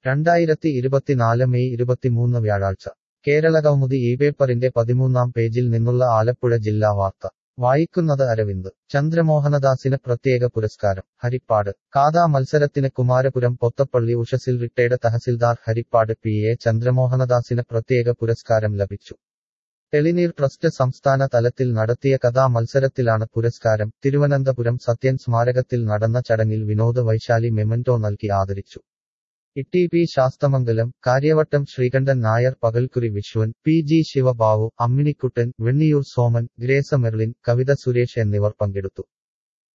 രണ്ടായിരത്തി ഇരുപത്തിനാല് മെയ് ഇരുപത്തിമൂന്ന് വ്യാഴാഴ്ച കേരളകൗമുദി ഈ പേപ്പറിന്റെ പതിമൂന്നാം പേജിൽ നിന്നുള്ള ആലപ്പുഴ ജില്ലാ വാർത്ത വായിക്കുന്നത് അരവിന്ദ് ചന്ദ്രമോഹനദാസിന് പ്രത്യേക പുരസ്കാരം ഹരിപ്പാട് കാതാ മത്സരത്തിന് കുമാരപുരം പൊത്തപ്പള്ളി ഉഷസിൽ retired tahsildar Haripad P A ചന്ദ്രമോഹനദാസിന് പ്രത്യേക പുരസ്കാരം ലഭിച്ചു തെളിനീർ ട്രസ്റ്റ് സംസ്ഥാന തലത്തിൽ നടത്തിയ കഥാ മത്സരത്തിലാണ് പുരസ്കാരം തിരുവനന്തപുരം സത്യൻ സ്മാരകത്തിൽ നടന്ന ചടങ്ങിൽ വിനോദ് വൈശാലി മെമന്റോ നൽകി ആദരിച്ചു Itty P Sasthamangalam Kariyavattom Sreekantan Nair Pakalkuri Viswan P G Sivababu Amminikuttan Venniyoor Soman Grace Merlin Kavitha Suresh എന്നിവർ പങ്കെടുത്തു